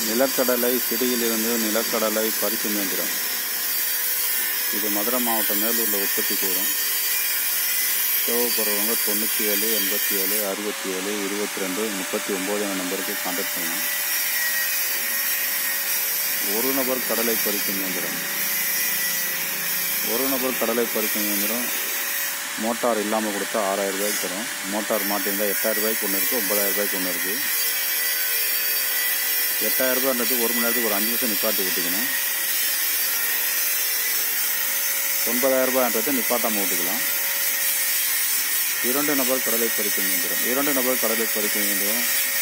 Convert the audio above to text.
நிலக்கடலை செடியிலிருந்து நிலக்கடலை பறிக்கும் இயந்திரம் இது மதுரை மாவட்டம் மேலூரில் உற்பத்தி செய்கிறோம் தேவைப்படுறவங்க தொண்ணூற்றி ஏழு எண்பத்தி ஏழு அறுபத்தி ஏழு இருபத்தி ரெண்டு முப்பத்தி ஒம்பது நம்பருக்கு கான்டாக்ட் பண்ணலாம் ஒரு நபர் கடலை பறிக்கும் இயந்திரம் ஒரு நபர் கடலை பறிக்கும் இயந்திரம் மோட்டார் இல்லாமல் கொடுத்தா ஆறாயிரம் ரூபாய்க்கு தரும் மோட்டார் மாட்டியிருந்தால் எட்டாயிரம் ரூபாய்க்கு ஒன்று இருக்குது ஒன்பதாயிரம் ரூபாய்க்கு ஒன்று இருக்குது எட்டாயிரம் ரூபான்றது ஒரு மணி நேரத்துக்கு ஒரு அஞ்சு நிமிஷம் நிப்பாட்டி விட்டுக்கணும் ஒன்பதாயிரம் ரூபாய்ன்றது நிப்பாட்டாமல் விட்டுக்கலாம் இரண்டு நபர் கடலை பறிக்கும் இயந்திரம் இரண்டு நபர் கடலை பறிக்கும் இயந்திரம்